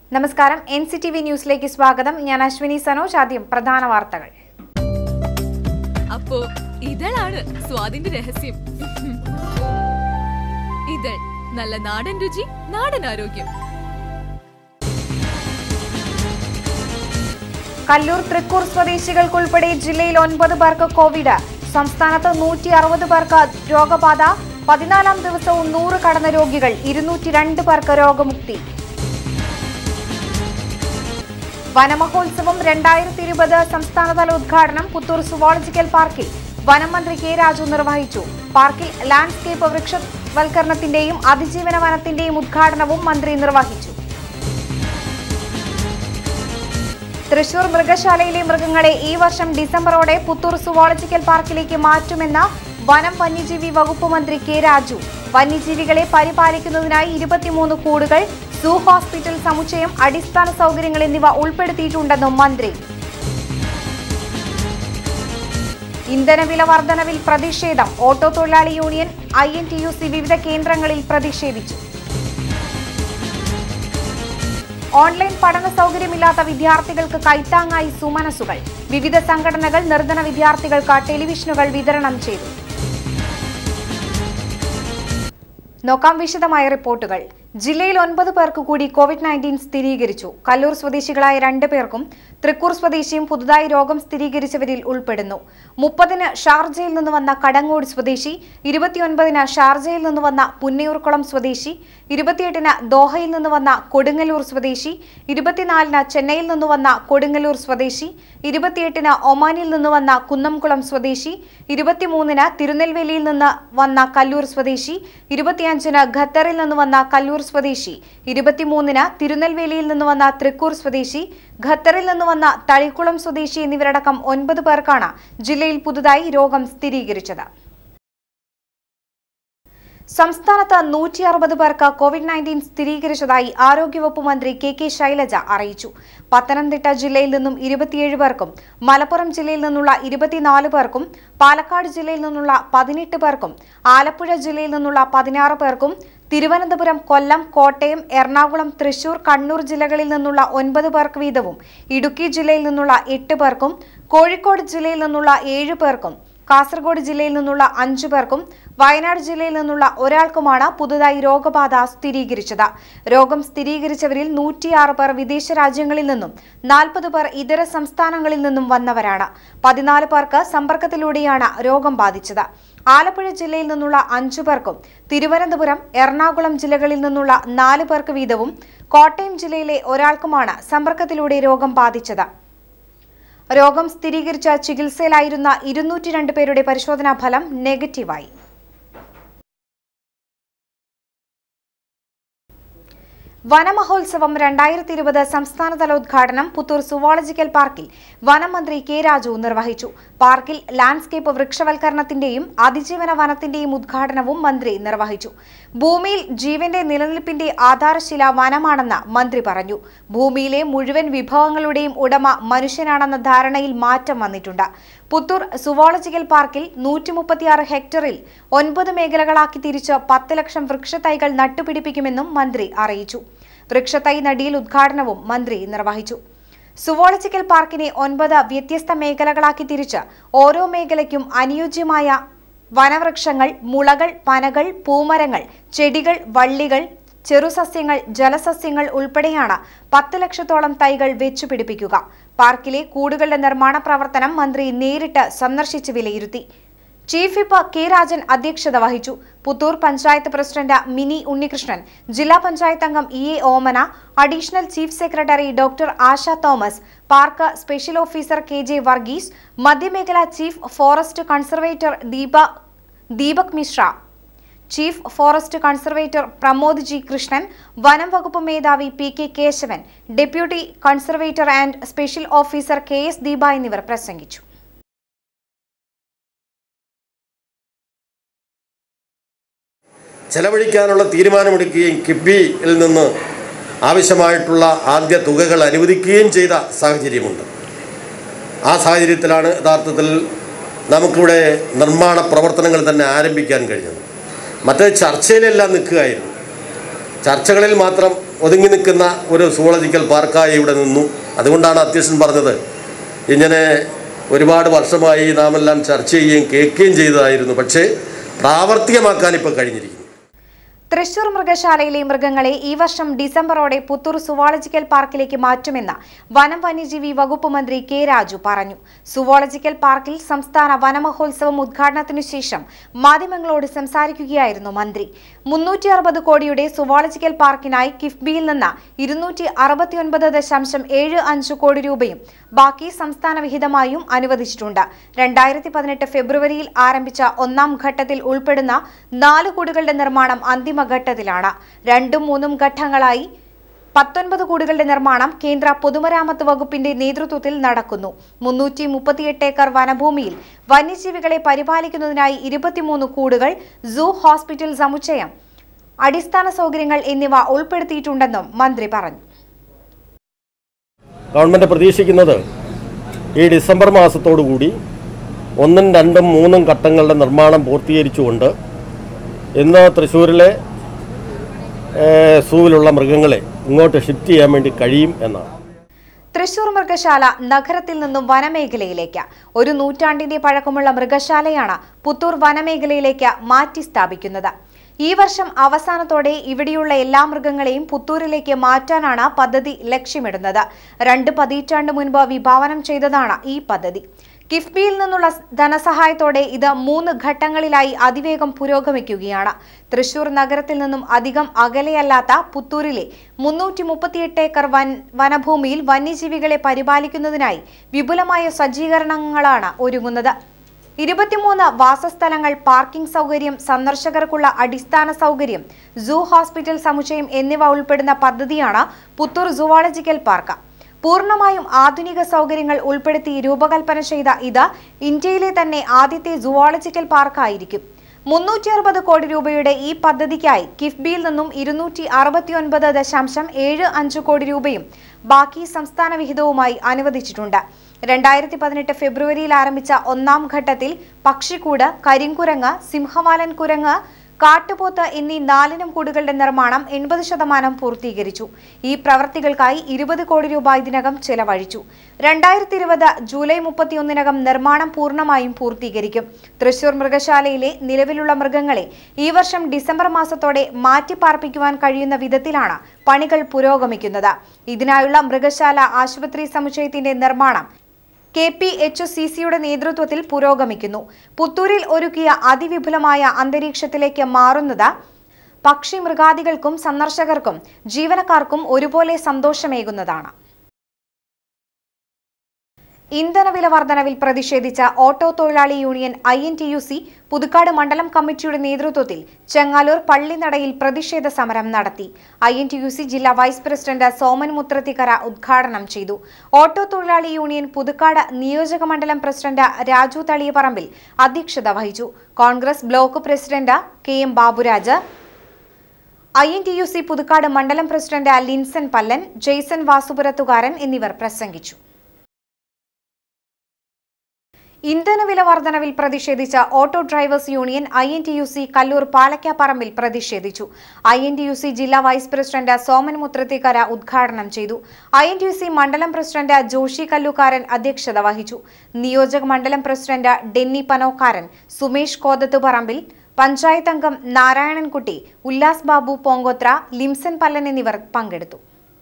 നമസ്കാരം N C T V ന്യൂസിലേക്ക് സ്വാഗതം ഞാൻ അശ്വിനി സനോജ് ആദ്യം പ്രധാന വാർത്തകൾ അപ്പോ ഇതളാണ് സ്വാദിന്റെ രഹസ്യം ഇതൾ നല്ല നാടൻ രുചി നാടൻ ആരോഗ്യം കല്ലൂർ തൃക്കൂർ സ്വദേശികൾക്കുൾപ്പെടെ ജില്ലയിൽ ഒൻപത് പേർക്ക് കോവിഡ് സംസ്ഥാനത്ത് നൂറ്റി അറുപത് പേർക്ക് രോഗബാധ പതിനാലാം ദിവസവും നൂറ് കടന്ന രോഗികൾ ഇരുന്നൂറ്റി രണ്ട് പേർക്ക് രോഗമുക്തി വനമഹോത്സവം രണ്ടായിരത്തി ഇരുപത് സംസ്ഥാനതല ഉദ്ഘാടനം പുത്തൂർ സുവോളജിക്കൽ പാർക്കിൽ വനം മന്ത്രി കെ രാജു നിർവഹിച്ചു പാർക്കിൽ ലാൻഡ്സ്കേപ്പ് വൃക്ഷവൽക്കരണത്തിന്റെയും അതിജീവന വനത്തിന്റെയും ഉദ്ഘാടനവും മന്ത്രി നിർവഹിച്ചു തൃശൂർ മൃഗശാലയിലെ മൃഗങ്ങളെ ഈ വർഷം ഡിസംബറോടെ പുത്തൂർ സുവോളജിക്കൽ പാർക്കിലേക്ക് മാറ്റുമെന്ന വനം വന്യജീവി വകുപ്പ് മന്ത്രി കെ രാജു വന്യജീവികളെ പരിപാലിക്കുന്നതിനായി ഇരുപത്തിമൂന്ന് കൂടുകൾ സൂ ഹോസ്പിറ്റൽ സമുച്ചയം അടിസ്ഥാന സൗകര്യങ്ങൾ എന്നിവ ഉൾപ്പെടുത്തിയിട്ടുണ്ടെന്നും മന്ത്രി ഇന്ധനവില വർധനവിൽ പ്രതിഷേധം ഓട്ടോ തൊഴിലാളി union I N T U C വിവിധ കേന്ദ്രങ്ങളിൽ പ്രതിഷേധിച്ചു ഓൺലൈൻ പഠന സൗകര്യമില്ലാത്ത വിദ്യാർത്ഥികൾക്ക് കൈത്താങ്ങായി സുമനസുകൾ വിവിധ സംഘടനകൾ നിർധന വിദ്യാർത്ഥികൾക്ക് ടെലിവിഷനുകൾ വിതരണം ചെയ്തു നോക്കാം വിശദമായ റിപ്പോർട്ടുകൾ ജില്ലയിൽ ഒൻപത് പേർക്ക് കൂടി കോവിഡ് നയൻറ്റീൻ സ്ഥിരീകരിച്ചു കല്ലൂർ സ്വദേശികളായ രണ്ട് പേർക്കും തൃക്കൂർ സ്വദേശിയും പുതുതായി രോഗം സ്ഥിരീകരിച്ചവരിൽ ഉൾപ്പെടുന്നു മുപ്പതിന് ഷാർജയിൽ നിന്ന് വന്ന കടങ്ങോട് സ്വദേശി ഇരുപത്തിയൊൻപതിന് ഷാർജയിൽ നിന്ന് വന്ന പുന്നയൂർക്കുളം സ്വദേശി ഇരുപത്തിയെട്ടിന് ദോഹയിൽ നിന്ന് വന്ന കൊടുങ്ങല്ലൂർ സ്വദേശി ഇരുപത്തിനാലിന് ചെന്നൈയിൽ നിന്ന് വന്ന കൊടുങ്ങല്ലൂർ സ്വദേശി ഇരുപത്തിയെട്ടിന് ഒമാനിൽ നിന്ന് വന്ന കുന്നംകുളം സ്വദേശി ഇരുപത്തിമൂന്നിന് തിരുനെൽവേലിയിൽ നിന്ന് വന്ന കല്ലൂർ സ്വദേശി ഇരുപത്തിയഞ്ചിന് ഖത്തറിൽ നിന്ന് വന്ന കല്ലൂർ സ്വദേശി ഇരുപത്തിമൂന്നിന് തിരുനെൽവേലിയിൽ നിന്ന് വന്ന തൃക്കൂർ സ്വദേശി ഖത്തറിൽ നിന്ന് വന്ന തളിക്കുളം സ്വദേശി എന്നിവരടക്കം ഒൻപത് പേർക്കാണ് ജില്ലയിൽ പുതുതായി രോഗം സ്ഥിരീകരിച്ചത് സംസ്ഥാനത്ത് നൂറ്റി അറുപത് പേർക്ക് കോവിഡ് നയൻറ്റീൻ സ്ഥിരീകരിച്ചതായി ആരോഗ്യവകുപ്പ് മന്ത്രി കെ കെ ശൈലജ അറിയിച്ചു പത്തനംതിട്ട ജില്ലയിൽ നിന്നും ഇരുപത്തിയേഴ് പേർക്കും മലപ്പുറം ജില്ലയിൽ നിന്നുള്ള ഇരുപത്തിനാല് പേർക്കും പാലക്കാട് ജില്ലയിൽ നിന്നുള്ള പതിനെട്ട് പേർക്കും ആലപ്പുഴ ജില്ലയിൽ നിന്നുള്ള പതിനാറ് പേർക്കും തിരുവനന്തപുരം കൊല്ലം കോട്ടയം എറണാകുളം തൃശൂർ കണ്ണൂർ ജില്ലകളിൽ നിന്നുള്ള ഒൻപത് പേർക്ക് വീതവും ഇടുക്കി ജില്ലയിൽ നിന്നുള്ള എട്ട് പേർക്കും കോഴിക്കോട് ജില്ലയിൽ നിന്നുള്ള ഏഴ് പേർക്കും കാസർഗോഡ് ജില്ലയിൽ നിന്നുള്ള അഞ്ചു പേർക്കും വയനാട് ജില്ലയിൽ നിന്നുള്ള ഒരാൾക്കുമാണ് പുതുതായി രോഗബാധ സ്ഥിരീകരിച്ചത് രോഗം സ്ഥിരീകരിച്ചവരിൽ നൂറ്റിയാറ് പേർ വിദേശ രാജ്യങ്ങളിൽ നിന്നും നാൽപ്പത് പേർ ഇതര സംസ്ഥാനങ്ങളിൽ നിന്നും വന്നവരാണ് പതിനാല് പേർക്ക് സമ്പർക്കത്തിലൂടെയാണ് രോഗം ബാധിച്ചത് ആലപ്പുഴ ജില്ലയിൽ നിന്നുള്ള അഞ്ചു പേർക്കും തിരുവനന്തപുരം എറണാകുളം ജില്ലകളിൽ നിന്നുള്ള നാല് പേർക്ക് വീതവും കോട്ടയം ജില്ലയിലെ ഒരാൾക്കുമാണ് സമ്പർക്കത്തിലൂടെ രോഗം ബാധിച്ചത് രോഗം സ്ഥിരീകരിച്ച ചികിത്സയിലായിരുന്ന ഇരുന്നൂറ്റി രണ്ട് പേരുടെ പരിശോധനാ ഫലം നെഗറ്റീവായി വനമഹോത്സവം രണ്ടായിരത്തി ഇരുപത് സംസ്ഥാനതല ഉദ്ഘാടനം പുത്തൂർ സുവോളജിക്കൽ പാർക്കിൽ വനം മന്ത്രി കെ രാജു നിർവഹിച്ചു പാർക്കിൽ ലാൻഡ്സ്കേപ്പ് വൃക്ഷവൽക്കരണത്തിന്റെയും അതിജീവന വനത്തിന്റെയും ഉദ്ഘാടനവും മന്ത്രി നിർവഹിച്ചു ഭൂമിയിൽ ജീവന്റെ നിലനിൽപ്പിന്റെ ആധാരശില വനമാണെന്ന് മന്ത്രി പറഞ്ഞു ഭൂമിയിലെ മുഴുവൻ വിഭവങ്ങളുടെയും ഉടമ മനുഷ്യനാണെന്ന ധാരണയിൽ മാറ്റം വന്നിട്ടുണ്ട് പുത്തൂർ സുവോളജിക്കൽ പാർക്കിൽ നൂറ്റി മുപ്പത്തിയാറ് ഹെക്ടറിൽ ഒൻപത് മേഖലകളാക്കി തിരിച്ച് പത്ത് ലക്ഷം വൃക്ഷത്തൈകൾ നട്ടുപിടിപ്പിക്കുമെന്നും മന്ത്രി അറിയിച്ചു വൃക്ഷത്തൈ നടിയിൽ ഉദ്ഘാടനവും മന്ത്രി നിർവഹിച്ചു സുവോളജിക്കൽ പാർക്കിനെ ഒൻപത് വ്യത്യസ്ത മേഖലകളാക്കി തിരിച്ച് ഓരോ മേഖലയ്ക്കും അനുയോജ്യമായ വനവൃക്ഷങ്ങൾ മുളകൾ പനകൾ പൂമരങ്ങൾ ചെടികൾ വള്ളികൾ ചെറുസസ്യങ്ങൾ ജലസസ്യങ്ങൾ ഉൾപ്പെടെയാണ് പത്ത് ലക്ഷത്തോളം തൈകൾ വെച്ചുപിടിപ്പിക്കുക പാർക്കിലെ കൂടുകളുടെ നിർമ്മാണ പ്രവർത്തനം മന്ത്രി നേരിട്ട് സന്ദർശിച്ച് വിലയിരുത്തി ചീഫ് വിപ്പ് കെ രാജൻ അധ്യക്ഷത വഹിച്ചു പുത്തൂർ പഞ്ചായത്ത് പ്രസിഡന്റ് മിനി ഉണ്ണികൃഷ്ണൻ ജില്ലാ പഞ്ചായത്ത് അംഗം E A Omana additional chief secretary doctor Asha Thomas park special officer K J Varghese മധ്യമേഖല chief forest conservator Deepa Deepak Mishra chief forest conservator Pramod G Krishnan വനം വകുപ്പ് മേധാവി P K Keshavan deputy conservator and special officer K S Deepa എന്നിവർ പ്രസംഗിച്ചു ചെലവഴിക്കാനുള്ള തീരുമാനമെടുക്കുകയും കിഫ്ബിയിൽ നിന്ന് ആവശ്യമായിട്ടുള്ള ആദ്യ തുകകൾ അനുവദിക്കുകയും ചെയ്ത സാഹചര്യമുണ്ട് ആ സാഹചര്യത്തിലാണ് യഥാർത്ഥത്തിൽ നമുക്കിവിടെ നിർമ്മാണ പ്രവർത്തനങ്ങൾ തന്നെ ആരംഭിക്കാൻ കഴിഞ്ഞത് മറ്റേ ചർച്ചയിലെല്ലാം നിൽക്കുകയായിരുന്നു ചർച്ചകളിൽ മാത്രം ഒതുങ്ങി നിൽക്കുന്ന ഒരു സുവോളജിക്കൽ പാർക്കായി ഇവിടെ നിന്നു അതുകൊണ്ടാണ് അധ്യക്ഷൻ പറഞ്ഞത് ഇങ്ങനെ ഒരുപാട് വർഷമായി നാം എല്ലാം ചർച്ച ചെയ്യുകയും കേൾക്കുകയും ചെയ്തതായിരുന്നു പക്ഷേ പ്രാവർത്തികമാക്കാൻ ഇപ്പോൾ കഴിഞ്ഞിരിക്കുന്നു തൃശൂർ മൃഗശാലയിലെ മൃഗങ്ങളെ ഈ വർഷം ഡിസംബറോടെ പുത്തൂർ സുവോളജിക്കൽ പാർക്കിലേക്ക് മാറ്റുമെന്ന് വനം വന്യജീവി വകുപ്പ് മന്ത്രി കെ രാജു പറഞ്ഞു സുവോളജിക്കൽ പാർക്കിൽ സംസ്ഥാന വനമഹോത്സവം ഉദ്ഘാടനത്തിനു ശേഷം മാധ്യമങ്ങളോട് സംസാരിക്കുകയായിരുന്നു മന്ത്രി മുന്നൂറ്റി അറുപത് കോടിയുടെ സുവോളജിക്കൽ പാർക്കിനായി കിഫ്ബിയിൽ നിന്ന് ഇരുന്നൂറ്റി അറുപത്തിയൊൻപത് ദശാംശം ഏഴ് അഞ്ച് കോടി രൂപയും ബാക്കി സംസ്ഥാന വിഹിതമായും അനുവദിച്ചിട്ടുണ്ട് രണ്ടായിരത്തി പതിനെട്ട് ഫെബ്രുവരിയിൽ ആരംഭിച്ച ഒന്നാം ഘട്ടത്തിൽ ഉൾപ്പെടുന്ന നാല് കൂടുകളുടെ നിർമ്മാണം അന്തിമഘട്ടത്തിലാണ് രണ്ടും മൂന്നും ഘട്ടങ്ങളായി പത്തൊൻപത് കൂടുകളുടെ നിർമ്മാണം കേന്ദ്ര പൊതുമരാമത്ത് വകുപ്പിന്റെ നേതൃത്വത്തിൽ നടക്കുന്നു മുന്നൂറ്റി മുപ്പത്തിയെട്ട് ഏക്കർ വനഭൂമിയിൽ വന്യജീവികളെ പരിപാലിക്കുന്നതിനായി ഇരുപത്തിമൂന്ന് കൂടുകൾ സൂ ഹോസ്പിറ്റൽ സമുച്ചയം അടിസ്ഥാന സൗകര്യങ്ങൾ എന്നിവ ഉൾപ്പെടുത്തിയിട്ടുണ്ടെന്നും മന്ത്രി പറഞ്ഞു ഗവൺമെൻറ് പ്രതീക്ഷിക്കുന്നത് ഈ ഡിസംബർ മാസത്തോടു കൂടി ഒന്നും രണ്ടും മൂന്നും ഘട്ടങ്ങളുടെ നിർമ്മാണം പൂർത്തീകരിച്ചുകൊണ്ട് ഇന്ന് തൃശ്ശൂരിലെ ഏഹ്, സൂവിലുള്ള മൃഗങ്ങളെ ഇങ്ങോട്ട് ഷിഫ്റ്റ് ചെയ്യാൻ വേണ്ടി കഴിയും എന്നാണ് തൃശൂർ മൃഗശാല നഗരത്തിൽ നിന്നും വനമേഖലയിലേക്ക് ഒരു നൂറ്റാണ്ടിന്റെ പഴക്കമുള്ള മൃഗശാലയാണ് പുത്തൂർ വനമേഖലയിലേക്ക് മാറ്റി സ്ഥാപിക്കുന്നത് ഈ വർഷം അവസാനത്തോടെ ഇവിടെയുള്ള എല്ലാ മൃഗങ്ങളെയും പുത്തൂരിലേക്ക് മാറ്റാനാണ് പദ്ധതി ലക്ഷ്യമിടുന്നത് രണ്ട് പതിറ്റാണ്ട് മുൻപ് വിഭാവനം ചെയ്തതാണ് ഈ പദ്ധതി കിഫ്ബിയിൽ നിന്നുള്ള ധനസഹായത്തോടെ ഇത് മൂന്ന് ഘട്ടങ്ങളിലായി അതിവേഗം പുരോഗമിക്കുകയാണ് തൃശൂർ നഗരത്തിൽ നിന്നും അധികം അകലെയല്ലാത്ത പുത്തൂരിലെ മുന്നൂറ്റി മുപ്പത്തിയെട്ട് ഏക്കർ വൻ വനഭൂമിയിൽ വന്യജീവികളെ പരിപാലിക്കുന്നതിനായി വിപുലമായ സജ്ജീകരണങ്ങളാണ് ഒരുങ്ങുന്നത് ഇരുപത്തിമൂന്ന് വാസസ്ഥലങ്ങൾ പാർക്കിംഗ് സൗകര്യം സന്ദർശകർക്കുള്ള അടിസ്ഥാന സൗകര്യം സൂ ഹോസ്പിറ്റൽ സമുച്ചയം എന്നിവ ഉൾപ്പെടുന്ന പദ്ധതിയാണ് പുത്തൂർ സുവോളജിക്കൽ പാർക്ക് പൂർണ്ണമായും ആധുനിക സൗകര്യങ്ങൾ ഉൾപ്പെടുത്തി രൂപകൽപ്പന ചെയ്ത ഇത് ഇന്ത്യയിലെ തന്നെ ആദ്യത്തെ സുവോളജിക്കൽ പാർക്കായിരിക്കും മുന്നൂറ്റി അറുപത് കോടി രൂപയുടെ ഈ പദ്ധതിക്കായി കിഫ്ബിയിൽ നിന്നും ഇരുന്നൂറ്റി അറുപത്തിയൊൻപത് ദശാംശം ഏഴ് അഞ്ച് കോടി രൂപയും ബാക്കി സംസ്ഥാന വിഹിതവുമായി അനുവദിച്ചിട്ടുണ്ട് രണ്ടായിരത്തി പതിനെട്ട് ഫെബ്രുവരിയിൽ ആരംഭിച്ച ഒന്നാം ഘട്ടത്തിൽ പക്ഷിക്കൂട് കരിങ്കുരങ്ങ് സിംഹവാലൻ കുരങ്ങ് കാട്ടുപോത്ത് എന്നീ നാലിനം കൂടുകളുടെ നിർമ്മാണം എൺപത് ശതമാനം പൂർത്തീകരിച്ചു ഈ പ്രവർത്തികൾക്കായി ഇരുപത് കോടി രൂപ ഇതിനകം ചെലവഴിച്ചു രണ്ടായിരത്തി ഇരുപത് ജൂലൈ മുപ്പത്തിയൊന്നിനകം നിർമ്മാണം പൂർണ്ണമായും പൂർത്തീകരിക്കും തൃശൂർ മൃഗശാലയിലെ നിലവിലുള്ള മൃഗങ്ങളെ ഈ വർഷം ഡിസംബർ മാസത്തോടെ മാറ്റിപ്പാർപ്പിക്കുവാൻ കഴിയുന്ന വിധത്തിലാണ് പണികൾ പുരോഗമിക്കുന്നത് ഇതിനായുള്ള മൃഗശാല ആശുപത്രി സമുച്ചയത്തിന്റെ നിർമ്മാണം കെ പി എച്ച് സി സിയുടെ നേതൃത്വത്തിൽ പുരോഗമിക്കുന്നു പുത്തൂരിൽ ഒരുക്കിയ അതിവിപുലമായ അന്തരീക്ഷത്തിലേക്ക് മാറുന്നത് പക്ഷി മൃഗാദികൾക്കും സന്ദർശകർക്കും ജീവനക്കാർക്കും ഒരുപോലെ സന്തോഷമേകുന്നതാണ് ഇന്ധനവില വർധനവിൽ പ്രതിഷേധിച്ച ഓട്ടോ തൊഴിലാളി union I N T U C Puthukkad മണ്ഡലം കമ്മിറ്റിയുടെ നേതൃത്വത്തിൽ ചെങ്ങാലൂർ പള്ളിനടയിൽ പ്രതിഷേധ സമരം നടത്തി I N T U C ജില്ലാ വൈസ് പ്രസിഡന്റ് സോമൻ മുത്രത്തിക്കര ഉദ്ഘാടനം ചെയ്തു ഓട്ടോ തൊഴിലാളി യൂണിയൻ പുതുക്കാട് നിയോജക മണ്ഡലം പ്രസിഡന്റ് രാജു തളിയപറമ്പിൽ അധ്യക്ഷത വഹിച്ചു Congress block president K M Baburaj I N T U C Puthukkad മണ്ഡലം പ്രസിഡന്റ് ലിൻസൺ പല്ലൻ ജെയ്സൺ വാസുപുരത്തുകാരൻ എന്നിവർ പ്രസംഗിച്ചു ഇന്ധനവില വർധനവിൽ പ്രതിഷേധിച്ച auto drivers union I N T U C Kallur Palakkaparambil പ്രതിഷേധിച്ചു I N T U C ജില്ലാ വൈസ് പ്രസിഡന്റ് സോമൻ മുത്രത്തിക്കര ഉദ്ഘാടനം ചെയ്തു I N T U C മണ്ഡലം പ്രസിഡന്റ് ജോഷി കല്ലുകാരൻ അധ്യക്ഷത വഹിച്ചു നിയോജക മണ്ഡലം പ്രസിഡന്റ് ഡെന്നി പനോക്കാരൻ സുമേഷ് കോതത്ത് പറമ്പിൽ പഞ്ചായത്ത് അംഗം നാരായണൻകുട്ടി ഉല്ലാസ് ബാബു പോങ്കോത്ര ലിംസൺ പല്ലൻ എന്നിവർ പങ്കെടുത്തു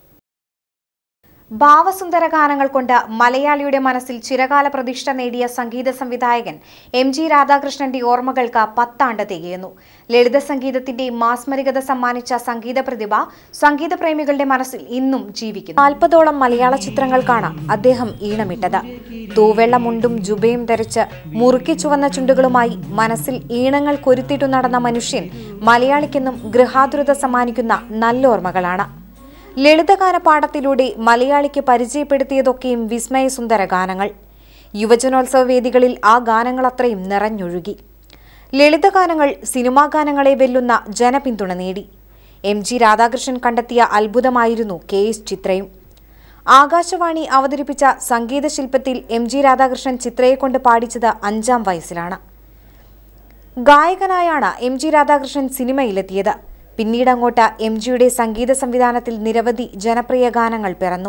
ഭാവസുന്ദര ഗാനങ്ങൾ കൊണ്ട് മലയാളിയുടെ മനസ്സിൽ ചിരകാല പ്രതിഷ്ഠ നേടിയ സംഗീത സംവിധായകൻ എം ജി രാധാകൃഷ്ണന്റെ ഓർമ്മകൾക്ക് പത്താണ്ട് തികയുന്നു ലളിത സംഗീതത്തിന്റെ മാസ്മരികത സമ്മാനിച്ച സംഗീത പ്രതിഭ സംഗീത പ്രേമികളുടെ മനസ്സിൽ ഇന്നും ജീവിക്കുന്നു നാൽപ്പതോളം മലയാള ചിത്രങ്ങൾക്കാണ് അദ്ദേഹം ഈണമിട്ടത് തൂവെള്ള മുണ്ടും ജുബയും ധരിച്ച് മുറുക്കി ചുവന്ന ചുണ്ടുകളുമായി മനസ്സിൽ ഈണങ്ങൾ കൊരുത്തിട്ടു നടന്ന മനുഷ്യൻ മലയാളിക്കെന്നും ഗൃഹാതുരത സമ്മാനിക്കുന്ന നല്ലോർമ്മകളാണ് ലളിതഗാന പാഠത്തിലൂടെ മലയാളിക്ക് പരിചയപ്പെടുത്തിയതൊക്കെയും വിസ്മയസുന്ദര ഗാനങ്ങൾ യുവജനോത്സവ വേദികളിൽ ആ ഗാനങ്ങൾ അത്രയും നിറഞ്ഞൊഴുകി ലളിതഗാനങ്ങൾ സിനിമാ ഗാനങ്ങളെ വെല്ലുന്ന ജനപിന്തുണ നേടി എം ജി രാധാകൃഷ്ണൻ കണ്ടെത്തിയ അത്ഭുതമായിരുന്നു കെ എസ് ചിത്രയും ആകാശവാണി അവതരിപ്പിച്ച സംഗീത ശില്പത്തിൽ എം ജി രാധാകൃഷ്ണൻ ചിത്രയെ കൊണ്ട് പാടിച്ചത് അഞ്ചാം വയസ്സിലാണ് ഗായകനായാണ് എം ജി രാധാകൃഷ്ണൻ സിനിമയിലെത്തിയത് പിന്നീടങ്ങോട്ട് എം ജിയുടെ സംഗീത സംവിധാനത്തിൽ നിരവധി ജനപ്രിയ ഗാനങ്ങൾ പിറന്നു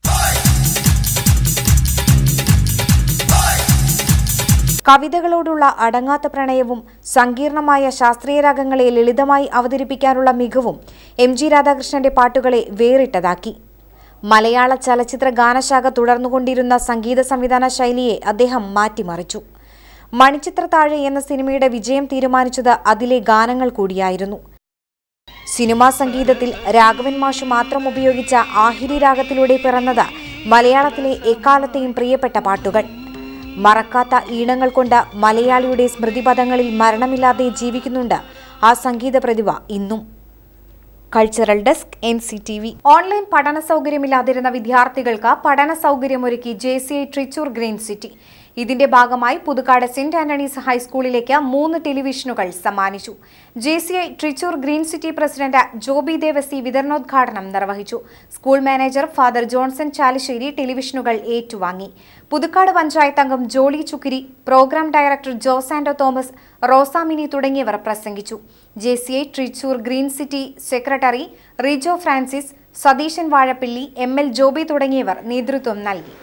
കവിതകളോടുള്ള അടങ്ങാത്ത പ്രണയവും സങ്കീർണമായ ശാസ്ത്രീയ രാഗങ്ങളെ ലളിതമായി അവതരിപ്പിക്കാനുള്ള മികവും എം ജി രാധാകൃഷ്ണന്റെ പാട്ടുകളെ വേറിട്ടതാക്കി മലയാള ചലച്ചിത്ര ഗാനശാഖ തുടർന്നുകൊണ്ടിരുന്ന സംഗീത സംവിധാന ശൈലിയെ അദ്ദേഹം മാറ്റിമറിച്ചു മണിച്ചിത്രത്താഴ് എന്ന സിനിമയുടെ വിജയം തീരുമാനിച്ചത് അതിലെ ഗാനങ്ങൾ കൂടിയായിരുന്നു സിനിമാ സംഗീതത്തിൽ രാഘവൻ മാഷു മാത്രം ഉപയോഗിച്ച ആഹിരി രാഗത്തിലൂടെ പിറന്നത് മലയാളത്തിലെ എക്കാലത്തെയും പ്രിയപ്പെട്ട പാട്ടുകൾ മറക്കാത്ത ഈണങ്ങൾ കൊണ്ട് മലയാളിയുടെ സ്മൃതിപഥങ്ങളിൽ മരണമില്ലാതെ ജീവിക്കുന്നുണ്ട് ആ സംഗീത പ്രതിഭ ഇന്നും cultural desk N C T V online പഠന സൗകര്യമില്ലാതിരുന്ന വിദ്യാർത്ഥികൾക്ക് പഠന സൗകര്യമൊരുക്കി J C I Trichur green city ഇതിന്റെ ഭാഗമായി പുതുക്കാട് സെന്റ് ആന്റണീസ് ഹൈസ്കൂളിലേക്ക് മൂന്ന് ടെലിവിഷനുകൾ സമ്മാനിച്ചു J C I Trichur green city president Joby Devasi വിതരണോദ്ഘാടനം നിർവഹിച്ചു school manager father Johnson Chalissery ടെലിവിഷനുകൾ ഏറ്റുവാങ്ങി പുതുക്കാട് പഞ്ചായത്ത് അംഗം Jolly Chukkiri programme director Josando Thomas Rosamini തുടങ്ങിയവർ പ്രസംഗിച്ചു J C I Trichur green city secretary Rijo Francis Satheesan Vazhappilly M L Joby തുടങ്ങിയവർ നേതൃത്വം നൽകി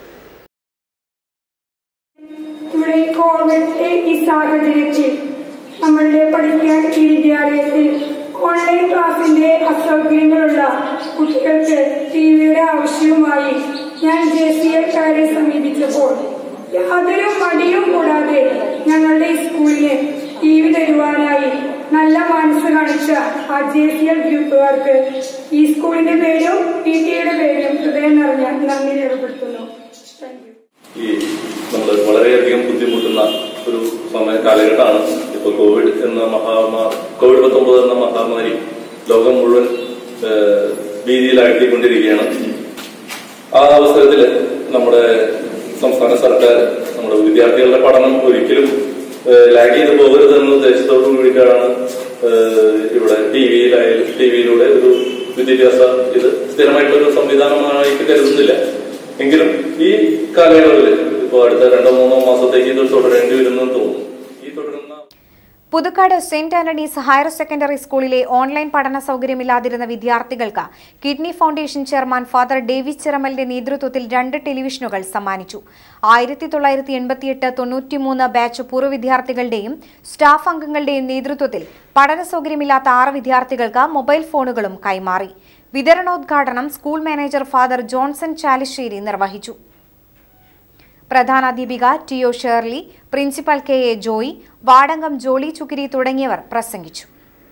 ഇവിടെ ഈ കോവിഡ് ഈ സാഹചര്യത്തിൽ നമ്മളുടെ പഠിക്കാൻ ഈ വിദ്യാലയത്തിൽ ഓൺലൈൻ ക്ലാസിന്റെ അസൗകര്യങ്ങളുള്ള കുട്ടികൾക്ക് ടി വിയുടെ ആവശ്യവുമായി ഞാൻ ജെ സി എക്കാരെ സമീപിച്ചപ്പോൾ യാതൊരു മടിയും കൂടാതെ ഞങ്ങളുടെ ഈ സ്കൂളിന് ടി വി തരുവാനായി നല്ല മനസ്സ് കാണിച്ച ആ ജെ സി എൽ ഗ്രൂപ്പുകാർക്ക് ഈ സ്കൂളിന്റെ പേരും പി ടിയുടെ പേരും ഹൃദയം നിറഞ്ഞ നന്ദി രേഖപ്പെടുത്തുന്നു താങ്ക് യു ഈ നമ്മൾ വളരെയധികം ബുദ്ധിമുട്ടുന്ന ഒരു സമയ കാലഘട്ടമാണ് ഇപ്പൊ കോവിഡ് എന്ന മഹാമാരി കോവിഡ് പത്തൊമ്പത് എന്ന മഹാമാരി ലോകം മുഴുവൻ ഏഹ്, ഭീതിയിലാഴ്ത്തിക്കൊണ്ടിരിക്കുകയാണ് ആ അവസരത്തിൽ നമ്മുടെ സംസ്ഥാന സർക്കാർ നമ്മുടെ വിദ്യാർത്ഥികളുടെ പഠനം ഒരിക്കലും ലാഗ് ചെയ്ത് പോകരുത് എന്ന ഉദ്ദേശത്തോടു കൂടിയിട്ടാണ് ഏഹ്, ഇവിടെ ടി വിയിലായാലും ടി വിയിലൂടെ ഒരു വിദ്യാഭ്യാസ ഇത് സ്ഥിരമായിട്ടുള്ള ഒരു സംവിധാനമായിട്ട് കരുതുന്നില്ല എങ്കിലും ഈ കാലയളവിൽ ഇപ്പോൾ അടുത്ത രണ്ടോ മൂന്നോ മാസത്തേക്ക് ഇത് തുടരേണ്ടി വരുമെന്ന് തോന്നുന്നു ഈ തുടരുന്ന Puthukkad saint Antony's higher secondary സ്കൂളിലെ ഓൺലൈൻ പഠന സൗകര്യമില്ലാതിരുന്ന വിദ്യാർത്ഥികൾക്ക് kidney foundation chairman father Davis ചിറമലിന്റെ നേതൃത്വത്തിൽ രണ്ട് ടെലിവിഷനുകൾ സമ്മാനിച്ചു ആയിരത്തി തൊള്ളായിരത്തി എൺപത്തിയെട്ട് തൊണ്ണൂറ്റിമൂന്ന് ബാച്ച് പൂർവ്വ വിദ്യാർത്ഥികളുടെയും സ്റ്റാഫ് അംഗങ്ങളുടെയും നേതൃത്വത്തിൽ പഠന സൗകര്യമില്ലാത്ത ആറ് വിദ്യാർത്ഥികൾക്ക് മൊബൈൽ ഫോണുകളും കൈമാറി വിതരണോദ്ഘാടനം school manager father Johnson Chalissery നിർവഹിച്ചു പ്രധാനാധ്യാപിക T O Shirley principal K A Joy Vadankam Jolly Chukkiri തുടങ്ങിയവർ പ്രസംഗിച്ചു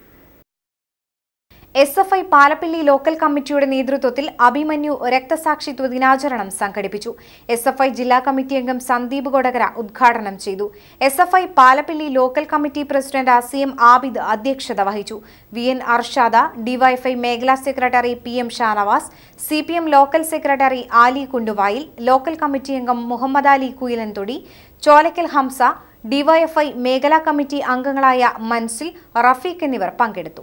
S F I Palappilly local കമ്മിറ്റിയുടെ നേതൃത്വത്തിൽ അഭിമന്യു രക്തസാക്ഷിത്വ ദിനാചരണം സംഘടിപ്പിച്ചു എസ് എഫ് ഐ ജില്ലാ കമ്മിറ്റി അംഗം സന്ദീപ് കൊടകര ഉദ്ഘാടനം ചെയ്തു S F I Palappilly local committee president C M Abid അധ്യക്ഷത വഹിച്ചു വി എൻ അർഷാദ ഡിവൈഎഫ്ഐ മേഖലാ secretary P M Shanavas C P M local secretary ആലി കുണ്ടുവായിൽ ലോക്കൽ കമ്മിറ്റി അംഗം മുഹമ്മദ് അലി കുയിലൻതൊടി ചോലക്കൽ ഹംസ ഡിവൈഎഫ്ഐ മേഖലാ കമ്മിറ്റി അംഗങ്ങളായ മൻസിൽ റഫീഖ് എന്നിവർ പങ്കെടുത്തു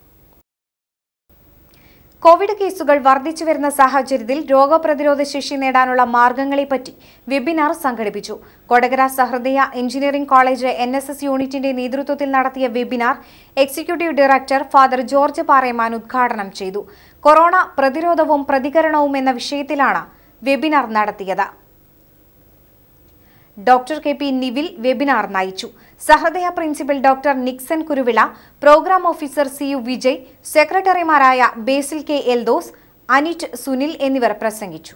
കോവിഡ് കേസുകൾ വർദ്ധിച്ചു വരുന്ന സാഹചര്യത്തിൽ രോഗപ്രതിരോധ ശേഷി നേടാനുള്ള മാർഗങ്ങളെപ്പറ്റി വെബിനാർ സംഘടിപ്പിച്ചു Kodakara Sahrudaya engineering college N S S യൂണിറ്റിന്റെ നേതൃത്വത്തിൽ നടത്തിയ webinar executive director father George Paremman ഉദ്ഘാടനം ചെയ്തു കൊറോണ പ്രതിരോധവും പ്രതികരണവും എന്ന വിഷയത്തിലാണ് വെബിനാർ നടത്തിയത് doctor K P Nivil webinar നയിച്ചു Sahrudaya principal doctor Nixon Kuruvilla programme officer C U Vijay സെക്രട്ടറിമാരായ ബേസിൽ കെ എൽദോസ് അനിറ്റ് സുനിൽ എന്നിവർ പ്രസംഗിച്ചു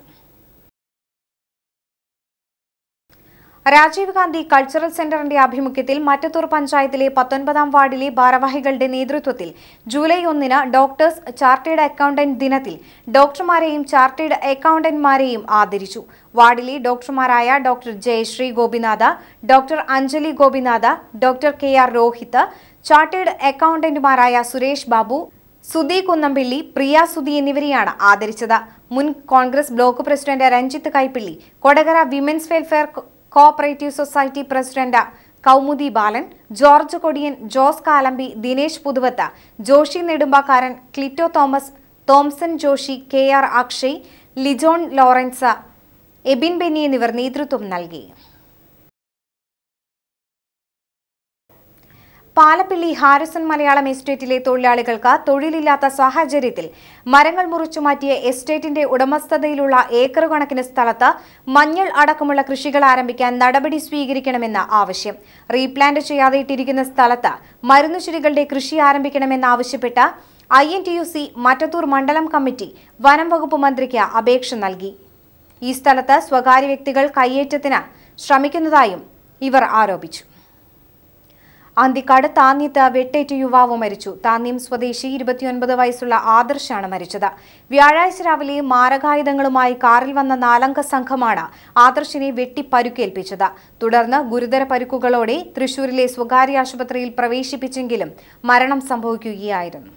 രാജീവ് ഗാന്ധി കൾച്ചറൽ സെന്ററിന്റെ ആഭിമുഖ്യത്തിൽ മറ്റത്തൂർ പഞ്ചായത്തിലെ പത്തൊൻപതാം വാർഡിലെ ഭാരവാഹികളുടെ നേതൃത്വത്തിൽ ജൂലൈ ഒന്നിന് ഡോക്ടേഴ്സ് ചാർട്ടേഡ് അക്കൗണ്ടന്റ് ദിനത്തിൽ ഡോക്ടർമാരെയും ചാർട്ടേഡ് അക്കൗണ്ടന്റ്മാരെയും ആദരിച്ചു വാർഡിലെ ഡോക്ടർമാരായ doctor Jayasree Gopinatha doctor Anjali Gopinatha doctor K R Rohit chartered അക്കൗണ്ടന്റുമാരായ സുരേഷ് ബാബു സുധി കുന്നമ്പിള്ളി പ്രിയ സുധി എന്നിവരെയാണ് ആദരിച്ചത് മുൻ Congress block president Ranjith Kaippilly Kodakara women's welfare cooperative society president Kaumudi Balan George Kodiyan Jose Kalambi Dinesh Puthuvath Joshy Nedumbakkaran Clito Thomas Thomson Joshi K R Akshay Lijon Lawrence Ebin Benny എന്നിവർ നേതൃത്വം നൽകി പാലപ്പിള്ളി ഹാരിസൺ മലയാളം എസ്റ്റേറ്റിലെ തൊഴിലാളികൾക്ക് തൊഴിലില്ലാത്ത സാഹചര്യത്തിൽ മരങ്ങൾ മുറിച്ചു മാറ്റിയ എസ്റ്റേറ്റിന്റെ ഉടമസ്ഥതയിലുള്ള ഏക്കർ കണക്കിന് സ്ഥലത്ത് മഞ്ഞൾ അടക്കമുള്ള കൃഷികൾ ആരംഭിക്കാൻ നടപടി സ്വീകരിക്കണമെന്ന ആവശ്യം റീപ്ലാന്റ് ചെയ്യാതെ ഇട്ടിരിക്കുന്ന സ്ഥലത്ത് മരുന്നുചെടികളുടെ കൃഷി ആരംഭിക്കണമെന്നാവശ്യപ്പെട്ട് I N T U C Mattathur മണ്ഡലം കമ്മിറ്റി വനം വകുപ്പ് മന്ത്രിക്ക് അപേക്ഷ നൽകി ഈ സ്ഥലത്ത് സ്വകാര്യ വ്യക്തികൾ കയ്യേറ്റത്തിന് ശ്രമിക്കുന്നതായും ഇവർ ആരോപിച്ചു അന്തിക്കാട് താന്യത്ത് വെട്ടേറ്റ് യുവാവ് മരിച്ചു താന്യം സ്വദേശി ഇരുപത്തിയൊൻപത് വയസ്സുള്ള ആദർശാണ് മരിച്ചത് വ്യാഴാഴ്ച രാവിലെ മാരകായുധങ്ങളുമായി കാറിൽ വന്ന നാലംഗ സംഘമാണ് ആദർശിനെ വെട്ടി പരുക്കേൽപ്പിച്ചത് തുടർന്ന് ഗുരുതര പരുക്കുകളോടെ തൃശൂരിലെ സ്വകാര്യ ആശുപത്രിയിൽ പ്രവേശിപ്പിച്ചെങ്കിലും മരണം സംഭവിക്കുകയായിരുന്നു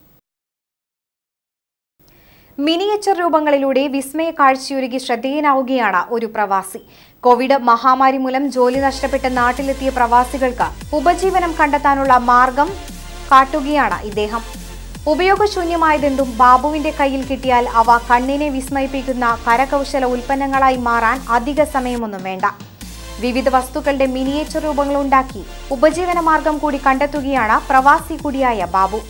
മിനിയേച്ചർ രൂപങ്ങളിലൂടെ വിസ്മയ കാഴ്ചയൊരുക്കി ശ്രദ്ധേയനാവുകയാണ് ഒരു പ്രവാസി കോവിഡ് മഹാമാരി മൂലം ജോലി നഷ്ടപ്പെട്ട് നാട്ടിലെത്തിയ പ്രവാസികൾക്ക് ഉപജീവനം കണ്ടെത്താനുള്ള മാർഗം കാട്ടുകയാണ് ഇദ്ദേഹം ഉപയോഗശൂന്യമായതെന്തും ബാബുവിന്റെ കയ്യിൽ കിട്ടിയാൽ അവ കണ്ണിനെ വിസ്മയിപ്പിക്കുന്ന കരകൗശല ഉൽപ്പന്നങ്ങളായി മാറാൻ അധിക സമയമൊന്നും വേണ്ട വിവിധ വസ്തുക്കളുടെ മിനിയേച്ചർ രൂപങ്ങളുണ്ടാക്കി ഉപജീവന മാർഗം കൂടി കണ്ടെത്തുകയാണ് പ്രവാസി കൂടിയായ ബാബു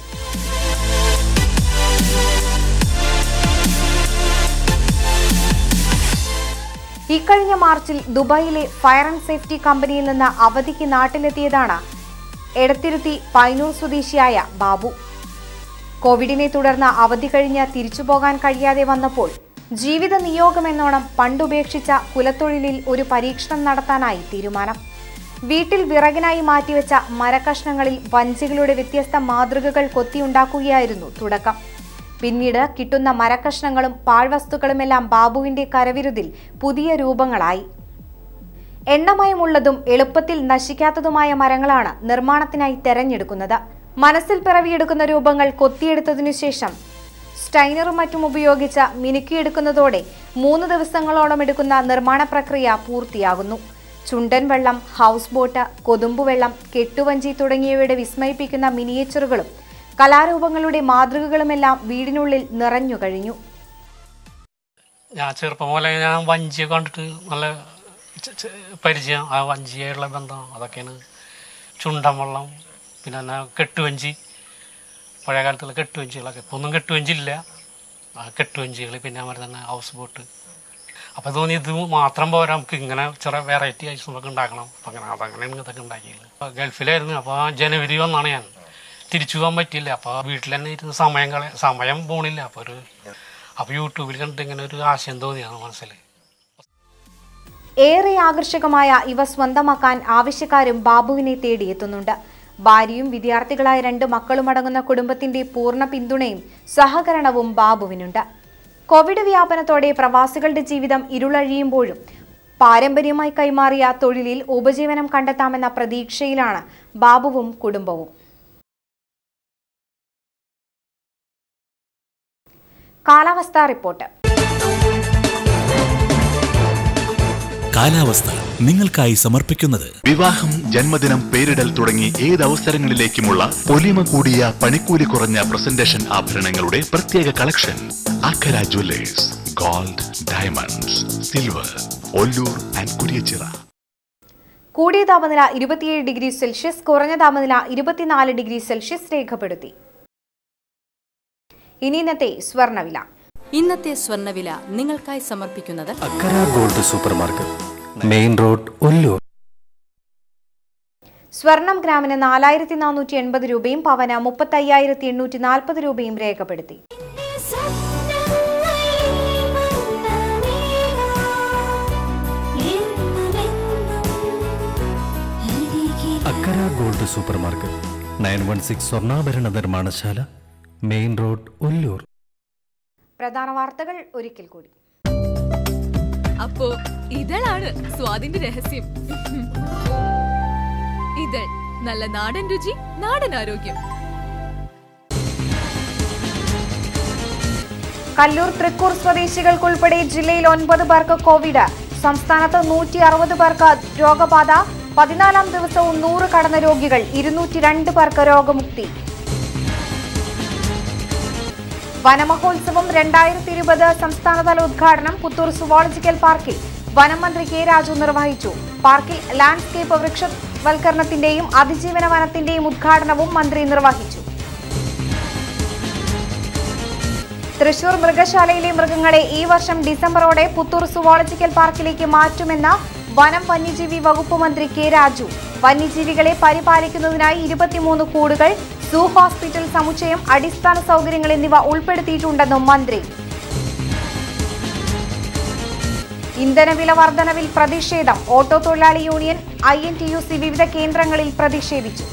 ഇക്കഴിഞ്ഞ മാർച്ചിൽ ദുബായിലെ ഫയർ ആൻഡ് സേഫ്റ്റി കമ്പനിയിൽ നിന്ന് അവധിക്ക് നാട്ടിലെത്തിയതാണ് എടത്തിരുത്തി പൈനൂർ സ്വദേശിയായ ബാബു കോവിഡിനെ തുടർന്ന് അവധി കഴിഞ്ഞ് തിരിച്ചു പോകാൻ കഴിയാതെ വന്നപ്പോൾ ജീവിത നിയോഗമെന്നോണം പണ്ടുപേക്ഷിച്ച കുലത്തൊഴിലിൽ ഒരു പരീക്ഷണം നടത്താനായി തീരുമാനം വീട്ടിൽ വിറകിനായി മാറ്റിവെച്ച മരക്കഷ്ണങ്ങളിൽ വഞ്ചികളുടെ വ്യത്യസ്ത മാതൃകകൾ കൊത്തിയുണ്ടാക്കുകയായിരുന്നു തുടക്കം പിന്നീട് കിട്ടുന്ന മരക്കഷ്ണങ്ങളും പാഴ്വസ്തുക്കളുമെല്ലാം ബാബുവിന്റെ കരവിരുതിൽ പുതിയ രൂപങ്ങളായി എണ്ണമയമുള്ളതും എളുപ്പത്തിൽ നശിക്കാത്തതുമായ മരങ്ങളാണ് നിർമ്മാണത്തിനായി തെരഞ്ഞെടുക്കുന്നത് മനസ്സിൽ പിറവിയെടുക്കുന്ന രൂപങ്ങൾ കൊത്തിയെടുത്തതിനു ശേഷം സ്റ്റൈനറും മറ്റും ഉപയോഗിച്ച് മിനുക്കിയെടുക്കുന്നതോടെ മൂന്ന് ദിവസങ്ങളോളം എടുക്കുന്ന നിർമ്മാണ പ്രക്രിയ പൂർത്തിയാകുന്നു ചുണ്ടൻ വെള്ളം ഹൗസ് ബോട്ട് കൊതുമ്പുവെള്ളം കെട്ടുവഞ്ചി തുടങ്ങിയവയുടെ വിസ്മയിപ്പിക്കുന്ന മിനിയേച്ചറുകളും കലാരൂപങ്ങളുടെ മാതൃകകളുമെല്ലാം വീടിനുള്ളിൽ നിറഞ്ഞു കഴിഞ്ഞു ഞാൻ ചെറുപ്പം പോലെ ഞാൻ വഞ്ചിയെ കണ്ടിട്ട് നല്ല ച- ച- പരിചയം ആ വഞ്ചിയായിട്ടുള്ള ബന്ധം അതൊക്കെയാണ് ചുണ്ടൻ വെള്ളം പിന്നെ എന്നാ കെട്ടുവഞ്ചി പഴയ കാലത്തുള്ള കെട്ടുവഞ്ചികളൊക്കെ ഇപ്പോൾ ഒന്നും കെട്ടുവഞ്ചി ഇല്ല ആ കെട്ടുവഞ്ചികൾ പിന്നെ അതുപോലെ തന്നെ ഹൗസ് ബോട്ട് അപ്പോൾ തോന്നി ഇത് മാത്രം പോരാ നമുക്ക് ഇങ്ങനെ ചെറിയ വെറൈറ്റി ഐറ്റംസൊക്കെ ഉണ്ടാക്കണം അപ്പം അങ്ങനെ അതങ്ങനെയാണ് ഇതൊക്കെ ഉണ്ടാക്കിയത് അപ്പോൾ ഗൾഫിലായിരുന്നു അപ്പോൾ ജനുവരി വന്നാണ് ഞാൻ തിരിച്ചു പോകാൻ പറ്റിയില്ല അപ്പോൾ വീട്ടിൽ തന്നെ ഇരുന്ന് സമയം കള സമയം പോണില്ല അപ്പോൾ ഒരു അപ്പോൾ യൂട്യൂബിൽ കണ്ടിട്ട് ഇങ്ങനെ ഒരു ആശയം തോന്നിയാണ് മനസ്സിൽ ഏറെ ആകർഷകമായ ഇവ സ്വന്തമാക്കാൻ ആവശ്യക്കാരും ബാബുവിനെ തേടിയെത്തുന്നുണ്ട് ഭാര്യയും വിദ്യാർത്ഥികളായ രണ്ട് മക്കളും അടങ്ങുന്ന കുടുംബത്തിന്റെ പൂർണ്ണ പിന്തുണയും സഹകരണവും ബാബുവിനുണ്ട് കോവിഡ് വ്യാപനത്തോടെ പ്രവാസികളുടെ ജീവിതം ഇരുളഴിയുമ്പോഴും പാരമ്പര്യമായി കൈമാറിയ തൊഴിലിൽ ഉപജീവനം കണ്ടെത്താമെന്ന പ്രതീക്ഷയിലാണ് ബാബുവും കുടുംബവും കാലാവസ്ഥാ റിപ്പോർട്ട് കാലാവസ്ഥ നിങ്ങൾക്കായി സമർപ്പിക്കുന്നത് വിവാഹം ജന്മദിനം പേരിടൽ തുടങ്ങി ഏത് അവസരങ്ങളിലേക്കുമുള്ള പൊലിമ കൂടിയ പണിക്കൂലി കുറഞ്ഞ പ്രസന്റേഷൻ ആഭരണങ്ങളുടെ പ്രത്യേക collection Akkara jewellers gold diamonds silver Ollur and Kuriachira കൂടിയ താപനില ഇരുപത്തിയേഴ് ഡിഗ്രി സെൽഷ്യസ് കുറഞ്ഞ താപനില ഇരുപത്തിനാല് ഡിഗ്രി സെൽഷ്യസ് രേഖപ്പെടുത്തി ഇനി ഇന്നത്തെ സ്വർണ്ണവില ഇന്നത്തെ സ്വർണ്ണവില നിങ്ങൾക്കായി സമർപ്പിക്കുന്നത് Akkara gold super market main road Ollur സ്വർണം ഗ്രാമിന് നാലായിരത്തി നാനൂറ്റി എൺപത് രൂപയും പവന് മുപ്പത്തി അയ്യായിരത്തി എണ്ണൂറ്റി നാൽപ്പത് രൂപയും രേഖപ്പെടുത്തി Akkara gold super market nine one six സ്വർണ്ണാഭരണ നിർമ്മാണശാല മെയിൻ റോഡ് ഒല്ലൂർ പ്രധാന വാർത്തകൾ ഒരിക്കൽ കൂടി അപ്പോ ഇതളാണ് സ്വാദിന്റെ രഹസ്യം ഇതൾ നല്ല നാടൻ രുചി നാടൻ ആരോഗ്യം കല്ലൂർ തൃക്കൂർ സ്വദേശികൾക്കുൾപ്പെടെ ജില്ലയിൽ ഒൻപത് പേർക്ക് കോവിഡ് സംസ്ഥാനത്ത് നൂറ്റി അറുപത് പേർക്ക് രോഗബാധ പതിനാലാം ദിവസവും നൂറ് കടന്ന രോഗികൾ ഇരുന്നൂറ്റി രണ്ട് പേർക്ക് രോഗമുക്തി വനമഹോത്സവം രണ്ടായിരത്തി ഇരുപത് സംസ്ഥാനതല ഉദ്ഘാടനം പുത്തൂർ സുവോളജിക്കൽ പാർക്കിൽ വനം മന്ത്രി കെ രാജു നിർവഹിച്ചു പാർക്കിൽ ലാൻഡ്സ്കേപ്പ് വൃക്ഷ വൽക്കരണത്തിന്റെയും അതിജീവന വനത്തിന്റെയും ഉദ്ഘാടനവും മന്ത്രി നിർവഹിച്ചു തൃശൂർ മൃഗശാലയിലെ മൃഗങ്ങളെ ഈ വർഷം ഡിസംബറോടെ പുത്തൂർ സുവോളജിക്കൽ പാർക്കിലേക്ക് മാറ്റുമെന്ന വനം വന്യജീവി വകുപ്പ് മന്ത്രി കെ രാജു വന്യജീവികളെ പരിപാലിക്കുന്നതിനായി ഇരുപത്തിമൂന്ന് കൂടുകൾ സൂ ഹോസ്പിറ്റൽ സമുച്ചയം അടിസ്ഥാന സൗകര്യങ്ങൾ എന്നിവ ഉൾപ്പെടുത്തിയിട്ടുണ്ടെന്നും മന്ത്രി ഇന്ധനവില വർധനവിൽ പ്രതിഷേധം ഓട്ടോ തൊഴിലാളി union I N T U C വിവിധ കേന്ദ്രങ്ങളിൽ പ്രതിഷേധിച്ചു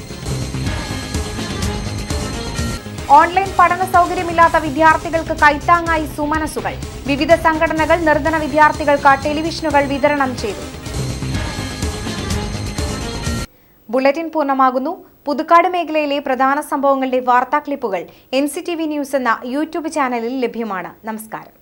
ഓൺലൈൻ പഠന സൗകര്യമില്ലാത്ത വിദ്യാർത്ഥികൾക്ക് കൈത്താങ്ങായി സുമനസുകൾ വിവിധ സംഘടനകൾ നിർധന വിദ്യാർത്ഥികൾക്ക് ടെലിവിഷനുകൾ വിതരണം ചെയ്തു ബുള്ളറ്റിൻ പൂർണ്ണമാകുന്നു പുതുക്കാട് മേഖലയിലെ പ്രധാന സംഭവങ്ങളുടെ വാർത്താ ക്ലിപ്പുകൾ N C T V news എന്ന യൂട്യൂബ് ചാനലിൽ ലഭ്യമാണ് നമസ്കാരം